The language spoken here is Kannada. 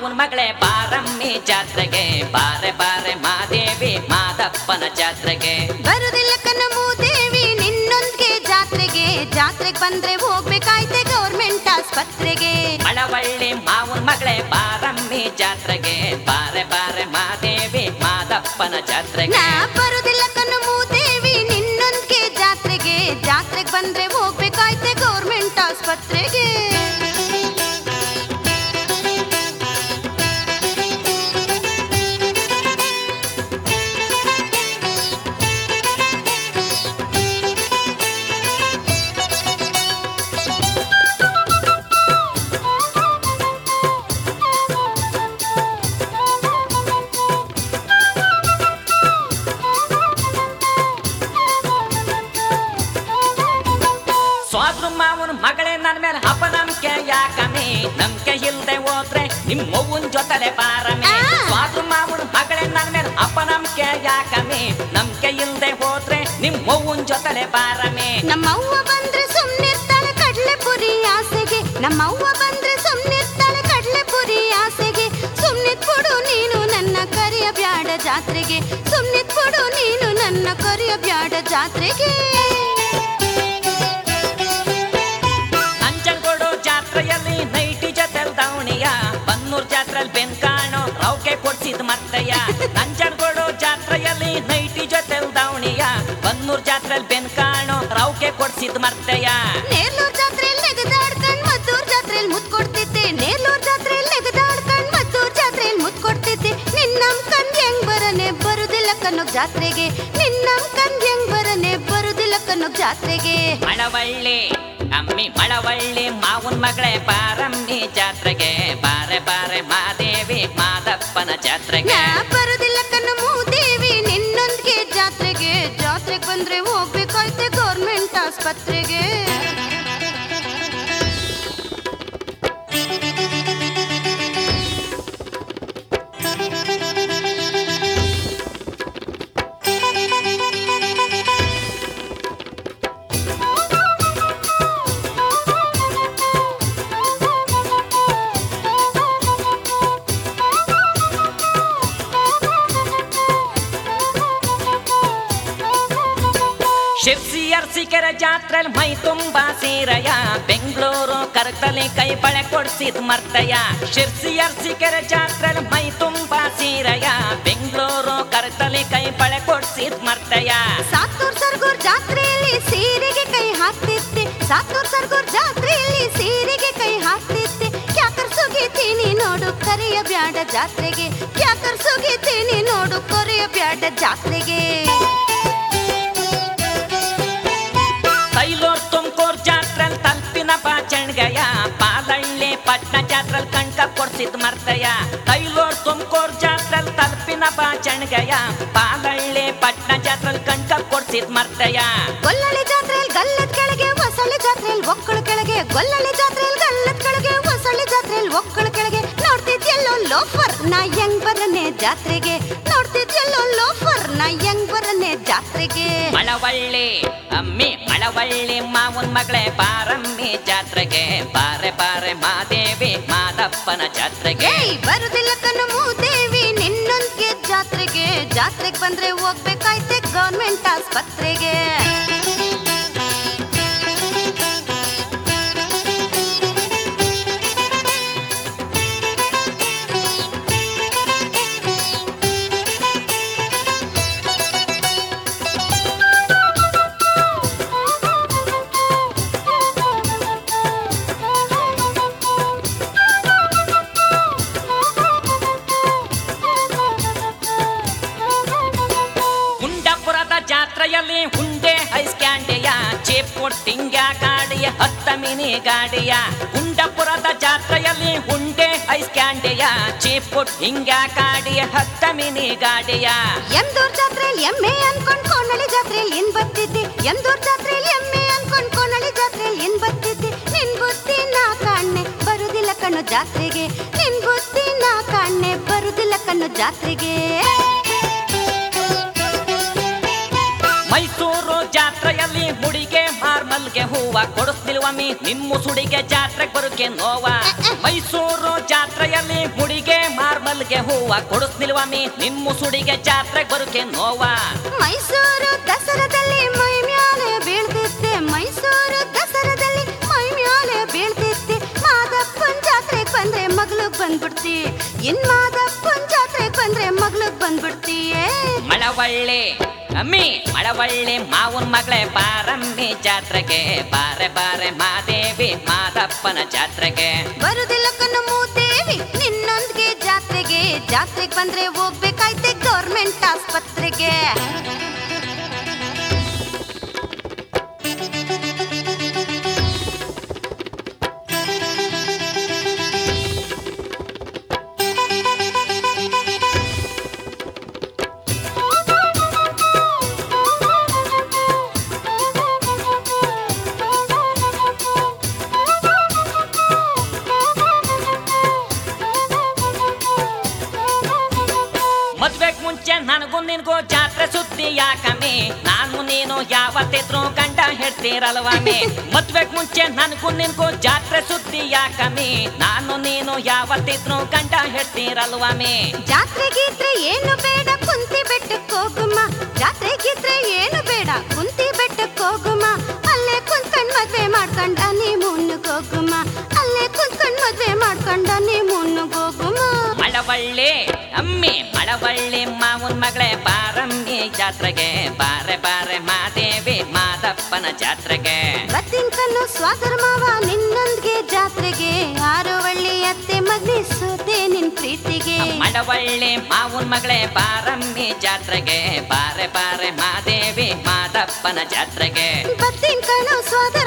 ಮಾವನ್ ಮಗಳೇ ಬಾರಮ್ಮಿ ಜಾತ್ರೆಗೆ ಬಾರೆ ಬಾರೆ ಮಾದೇವಿ ಮಾದಪ್ಪನ ಜಾತ್ರೆಗೆ ಬರುದಿಲ್ಲ ಕನ್ನಮೂ ದೇವಿ ನಿನ್ನೊಂದ್ಗೆ ಜಾತ್ರೆಗೆ ಜಾತ್ರೆಗೆ ಬಂದ್ರೆ ಹೋಗ್ಬೇಕಾಯ್ತೆ ಗೌರ್ಮೆಂಟ್ ಆಸ್ಪತ್ರೆಗೆ ಮಳವಳ್ಳಿ ಮಾವನ್ ಮಗಳೇ ಬಾರಮ್ಮಿ ಜಾತ್ರೆಗೆ ಬಾರೆ ಬಾರೆ ಮಾದೇವಿ ಮಾದಪ್ಪನ ಜಾತ್ರೆಗೆ ನಾ ಬರುದಿಲ್ಲ ಕನ್ನಮೂ ದೇವಿ ನಿನ್ನೊಂದ್ಗೆ ಜಾತ್ರೆಗೆ ಜಾತ್ರೆಗೆ ಬಂದ್ರೆ ಹೋಗ್ಬೇಕಾಯ್ತೆ ಗೌರ್ಮೆಂಟ್ ಆಸ್ಪತ್ರೆಗೆ ಸ್ವಾದ್ರು ಮಾವನ ಮಗಳೇ ನನ್ನ ಮೇಲೆ ಅಪನಂಬಿಕೆ ಯಾಕಮಿ ನಂಬಿಕೆ ಇಲ್ದೆ ಹೋದ್ರೆ ನಿಮ್ಮ ಅವ್ವನ್ ಜೊತೆಲೆ ಬಾರಮಿ ಆ. ಸ್ವಾದ್ರು ಮಾವನ ಮಗಳೇ ನನ್ನ ಮೇಲೆ ಅಪನಂಬಿಕೆ ಯಾಕಮಿ ನಂಬಿಕೆ ಇಲ್ದೆ ಹೋದ್ರೆ ನಿಮ್ಮ ಅವ್ವನ್ ಜೊತೆಲೆ ಬಾರಮಿ ನಮ್ಮವ್ವ ಬಂದ್ರೆ ಸುಮ್ನಿರ್ತಾಳೆ ಕಡ್ಲೆ ಪುರಿ ಆಸೆಗೆ ನಮ್ಮವ್ವ ಬಂದ್ರೆ ಸುಮ್ನಿರ್ತಾಳೆ ಕಡ್ಲೆ ಪುರಿ ಆಸೆಗೆ ಸುಮ್ನಿದ್ಬಿಡು ನೀನು ನನ್ನ ಕರಿಯ ಬ್ಯಾಡ ಜಾತ್ರೆಗೆ ಸುಮ್ನಿದ್ಬಿಡು ನೀನು ನನ್ನ ಕರಿಯ ಬ್ಯಾಡ ಜಾತ್ರೆಗೆ ನಂಜನಗೂಡು ಜಾತ್ರೆಯಲ್ಲಿ ನೈಟಿ ಜೊತೆಲ್ ದಾವಣಿಯ ಬನ್ನೂರ್ ಜಾತ್ರೆಯಲ್ಲಿ ಬೆನ್ ಕಾಣೋ ರೌಕೆ ಕೊಡ್ಸಿದ್ ಮರ್ತಯ್ಯ ನಂಜನಗೂಡು ಜಾತ್ರೆಯಲ್ಲಿ ನೈಟಿ ಜೊತೆಲ್ ದಾವಣಿಯ ಬನ್ನೂರ್ ಜಾತ್ರೆಯಲ್ಲಿ ಬೆನ್ ಕಾಣೋ ರೌಕೆ ಕೊಡ್ಸಿದ್ ಮರ್ತಯ್ಯ ನೇರ್ಲೂರ್ ಜಾತ್ರೆಯಲ್ಲಿ ನೆಗದಾಡ್ಕೊಂಡ್ ಮದ್ದೂರ್ ಜಾತ್ರೆಯಲ್ಲಿ ಮುತ್ ಕೊಡ್ತಿದ್ದೆ ನೇರ್ಲೂರ್ ಜಾತ್ರೆಯಲ್ಲಿ ನೆಗದಾಡ್ಕೊಂಡ್ ಮದ್ದೂರ್ ಜಾತ್ರೆಯಲ್ಲಿ ಮುತ್ ಕೊಡ್ತಿದ್ದೆ ನಿನ್ನಮ್ ಕಂದ್ ಹೆಂಗ್ ಬರನೆ ಬರುದಿಲ್ಲ ಕನ್ನೋ ಜಾತ್ರೆಗೆ ನಿನ್ನಮ್ ಕಂದ್ ಹೆಂಗ್ ಬರನೆ ಬರುದಿಲ್ಲ ಕನ್ನೋ ಜಾತ್ರೆಗೆ ಮಳವಳ್ಳಿ ಅಮ್ಮಿ ಮಳವಳ್ಳಿ ಮಾವನ್ ಮಗಳೇ ಬಾರಮ್ಮಿ ಜಾತ್ರೆಗೆ ಬಾರೆ ಬಾರೆ ಮಾದೇವಿ ಮಾದಪ್ಪನ ಜಾತ್ರೆಗೆ ನಾ ಬರುದಿಲ್ಲ ಕಣ್ಣು ಮೂದೇವಿ ನಿನ್ನೊಂದಿಗೆ ಜಾತ್ರೆಗೆ ಜಾತ್ರೆಗೆ ಬಂದ್ರೆ ಹೋಗ್ಬೇಕಾಯ್ತೆ ಗೌರ್ಮೆಂಟ್ ಆಸ್ಪತ್ರೆಗೆ ಶಿರ್ಸಿ ಅರ್ಸಿಕೆರೆ ಜಾತ್ರೆಲ್ ಮೈ ತುಂಬಾ ಸೀರಯ ಬೆಂಗಳೂರು ಕರಕಲಿ ಕೈ ಬಳೆ ಕೊಡ್ಸಿದ್ ಮರ್ತಯ್ಯ ಶಿರ್ಸಿ ಅರ್ಸಿಕೆರೆ ಜಾತ್ರೆಲ್ ಮೈ ತುಂಬಾ ಸೀರಯ ಬೆಂಗಳೂರು ಕರಕಲಿ ಕೈ ಬಳೆ ಕೊಡ್ಸಿದ್ ಮರ್ತಯ್ಯ ಸಾತ್ತೂರ್ ಸರ್ಗೂರ್ ಜಾತ್ರೆಯಲ್ಲಿ ಸೀರೆಗೆ ಕೈ ಹಾಕ್ತಿದ್ದೆ ಸಾತ್ತೂರ್ ಸರ್ಗೂರ್ ಜಾತ್ರೆಯಲ್ಲಿ ಸೀರೆಗೆ ಕೈ ಹಾಕ್ತಿದ್ದೆ ಕ್ಯಾಕರ್ ಸುಗಿತೀನಿ ನೋಡು ಕರೆಯ ಬ್ಯಾಡ ಜಾತ್ರೆಗೆ ಕ್ಯಾಕರ್ ಸುಗಿತೀನಿ ನೋಡು ಕೊರೆಯ ಬ್ಯಾಡ ಜಾತ್ರೆಗೆ ತೈಲೂರ್ ತುಮಕೂರ್ ಜಾತ್ರೆಲ್ ತಲ್ಪಿನ ಪಾಚಣ್ಗಯ ಪಾಲಳ್ಳಿ ಪಟ್ನ ಜಾತ್ರೆಲ್ ಕಣ್ಕ ಕೊಡ್ಸಿದ್ ಮರ್ತಯ್ಯ ತೈಲೂರ್ ತುಮಕೂರ್ ಜಾತ್ರೆಲ್ ತಲ್ಪಿನ ಪಾಚಣ್ಗಯ ಪಾಲಳ್ಳಿ ಪಟ್ನ ಜಾತ್ರೆಲ್ ಕಣ್ಕ ಕೊಡ್ಸಿದ್ ಮರ್ತಯ್ಯ ಗೊಲ್ಲಳಿ ಜಾತ್ರೆಯಲ್ಲಿ ಗಲ್ಲದ ಕೆಳಗೆ ಹೊಸಳ್ಳಿ ಜಾತ್ರೆಯಲ್ಲಿ ಒಕ್ಕಳ ಕೆಳಗೆ ಗೊಲ್ಲಳಿ ಜಾತ್ರೆಯಲ್ಲಿ ಗಲ್ಲದ ಕೆಳಗೆ ಹೊಸಳ್ಳಿ ಜಾತ್ರೆಯಲ್ಲಿ ಒಕ್ಕಳ ಕೆಳಗೆ ನೋಡ್ತಿದ್ಯಲ್ಲೋ ಲೋಫರ್ ನಾ ಹೆಂಗ್ ಬರನೆ ಜಾತ್ರೆಗೆ ನೋಡ್ತಿದ್ಯಲ್ಲೋ ಲೋಫರ್ ನಾ ಹೆಂಗ್ ಬರನೆ ಜಾತ್ರೆಗೆ ಮಳವಳ್ಳಿ ಅಮ್ಮಿ ಮಳವಳ್ಳಿ ಮಾವನ್ ಮಗಳೇ ಬಾರಮ್ಮಿ ಜಾತ್ರೆಗೆ ಬಾರೆ ಬಾರೆ ಮಾದೇವಿ ಮಾದಪ್ಪನ ಜಾತ್ರೆಗೆ ಏಯ್ ಬರುದಿಲ್ಲ ಕಣ್ಣು ದೇವಿ ನಿನ್ನೊಂದಿಗೆ ಜಾತ್ರೆಗೆ ಜಾತ್ರೆಗೆ ಬಂದ್ರೆ ಹೋಗ್ಬೇಕಾಯ್ತೆ ಗೌರ್ಮೆಂಟ್ ಆಸ್ಪತ್ರೆಗೆ ಗುಂಡಪುರದ ಜಾತ್ರೆಯಲ್ಲಿ ಹುಂಡೆ ಐಸ್ ಕ್ಯಾಂಡಿಯ ಚೇಪ್ ಕೊಟ್ಟಿಂಗ ಗಾಡಿಯ ಹತ್ತ ಮಿನಿ ಗಾಡಿಯ ಗುಂಡಪುರದ ಜಾತ್ರೆಯಲ್ಲಿ ಹುಂಡೆ ಐಸ್ ಕ್ಯಾಂಡಿಯ ಚೇಪ್ ಕೊಟ್ಟಿಂಗ ಗಾಡಿಯ ಹತ್ತ ಮಿನಿ ಗಾಡಿಯ ಎಂದೂರ್ ಜಾತ್ರೆಯಲ್ಲಿ ಎಮ್ಮೆ ಅನ್ಕೊಂಡ್ ಕೋನಳಿ ಜಾತ್ರೆಯಲ್ಲಿ ಏನ್ ಬರ್ತಿದ್ದೆ ಎಂದೂರ್ ಜಾತ್ರೆಯಲ್ಲಿ ಎಮ್ಮೆ ಅನ್ಕೊಂಡ್ ಕೋನಳಿ ಜಾತ್ರೆಯಲ್ಲಿ ಏನ್ ಬರ್ತಿದ್ದೆ ನಿನ್ ಬುದ್ಧಿ ನಾ ಕಾಣೆ ಬರುದಿಲ್ಲ ಕಣ್ಣು ಜಾತ್ರೆಗೆ ನಿನ್ ಬುದ್ಧಿ ನಾ ಕಾಣೆ ಬರುದಿಲ್ಲ ಕಣ್ಣು ಜಾತ್ರೆಗೆ ಮೈಸೂರು ಜಾತ್ರೆಯಲ್ಲಿ ಮುಡಿಗೆ ಮಾರ್ಮ ಮಲ್ಗೆ ಹೂವ ಕೊಡಿಸ್ತಿಲ್ವಮ್ಮಿ ನಿಮ್ಮ ಸುಡಿಗೆ ಜಾತ್ರೆಗೆ ಬರೋಕೆ ನೋವ ಮೈಸೂರು ಜಾತ್ರೆಯಲ್ಲಿ ಹುಡಿಗೆ ಮಾರ್ಮಲ್ಗೆ ಹೂವ ಕೊಡಿಸ್ತಿಲ್ವಮ್ಮಿ ನಿಮ್ಮ ಸುಡಿಗೆ ಜಾತ್ರೆಗೆ ಬರೋಕೆ ನೋವ ಮೈಸೂರು ದಸರಾದಲ್ಲಿ ಮೈ ಮ್ಯಾಲೆ ಬೀಳ್ತಿದ್ದೆ ಮೈಸೂರು ದಸರಾದಲ್ಲಿ ಮೈ ಮ್ಯಾಲೆ ಬೀಳ್ತಿದ್ದೆ ಮಾದಪ್ಪನ್ ಜಾತ್ರೆಗ್ ಬಂದ್ರೆ ಮಗ್ಳಿಗ್ ಬಂದ್ಬಿಡ್ತಿ ಇನ್ ಮಾದಪ್ಪನ್ ಜಾತ್ರೆಗ್ ಬಂದ್ರೆ ಮಗ್ಳಿಗ್ ಬಂದ್ಬಿಡ್ತೀಯೇ ಮಳವಳ್ಳಿ ಅಮ್ಮಿ ಮಳವಳ್ಳಿ ಮಾವನ್ ಮಗಳೇ ಬಾರಮ್ಮಿ ಜಾತ್ರೆಗೆ ಬಾರೆ ಬಾರೆ ಮಾದೇವಿ ಮಾದಪ್ಪನ ಜಾತ್ರೆಗೆ ಬರುದಿಲ್ಲ ಕಣ್ಣು ಮೂದೇವಿ ನಿನ್ನೊಂದಿಗೆ ಜಾತ್ರೆಗೆ ಜಾತ್ರೆಗ್ ಬಂದ್ರೆ ಹೋಗ್ಬೇಕಾಯ್ತೆ ಗೌರ್ಮೆಂಟ್ ಆಸ್ಪತ್ರೆಗೆ ಮದ್ವೆಗ್ ಮುಂಚೆ ನನಗೂ ನಿನ್ಗೂ ಜಾತ್ರೆ ಸುದ್ದಿ ಯಾಕಮ್ಮಿ ನಾನು ನೀನು ಯಾವತ್ತಿದ್ರು ಗಂಡ ಹೇಳ್ತೀರಲ್ವಮ್ಮಿ ಮದ್ವೆಗ್ ಮುಂಚೆ ನನಗೂ ನಿನ್ಗೂ ಜಾತ್ರೆ ಸುದ್ದಿ ಯಾಕಮ್ಮಿ ನಾನು ನೀನು ಯಾವತ್ತಿದ್ರು ಗಂಡ ಹೇಳ್ತೀರಲ್ವಮ್ಮಿ ಜಾತ್ರೆಗಿದ್ರೆ ಏನು ಬೇಡ ಕುಂತಿ ಬೆಟ್ಟಕ್ಕೆ ಹೋಗುಮ ಜಾತ್ರೆಗಿದ್ರೆ ಏನು ಬೇಡ ಕುಂತಿ ಬೆಟ್ಟಕ್ಕೆ ಹೋಗುಮ ಅಲ್ಲೇ ಕುಂತ್ಕೊಂಡ್ ಮದ್ವೆ ಮಾಡ್ಕೊಂಡ ನೀ ಮುನ್ನುಗ್ ಹೋಗುಮ ಅಲ್ಲೇ ಕುಂತ್ಕೊಂಡ್ ಮದ್ವೆ ಮಾಡ್ಕೊಂಡ ನೀ ಮುನ್ನುಗ್ ಹೋಗುಮ ಮಳವಳ್ಳಿ ಅಮ್ಮಿ ಮಳವಳ್ಳಿ ಮಾವನ್ ಮಗಳೇ ಬಾರಮ್ಮಿ ಜಾತ್ರೆಗೆ ಬಾರೆ ಬಾರೆ ಮಾದೇವಿ ಮಾದಪ್ಪನ ಜಾತ್ರೆಗೆ ಬತ್ತಿನ ಕಣ್ಣು ಸ್ವಾದರ ಮಾವ ನಿನ್ನೊಂದಿಗೆ ಜಾತ್ರೆಗೆ ಆರೋವಳ್ಳಿ ಅತ್ತೆ ಮಗ್ನಿ ಸೋತೆ ನಿನ್ ಪ್ರೀತಿಗೆ ಮಳವಳ್ಳಿ ಮಾವನ್ ಮಗಳೇ ಬಾರಮ್ಮಿ ಜಾತ್ರೆಗೆ ಬಾರೆ ಬಾರೆ ಮಾದೇವಿ ಮಾದಪ್ಪನ ಜಾತ್ರೆಗೆ ಬತ್ತಿನ ಕಣ್ಣು ಸ್ವಾದರ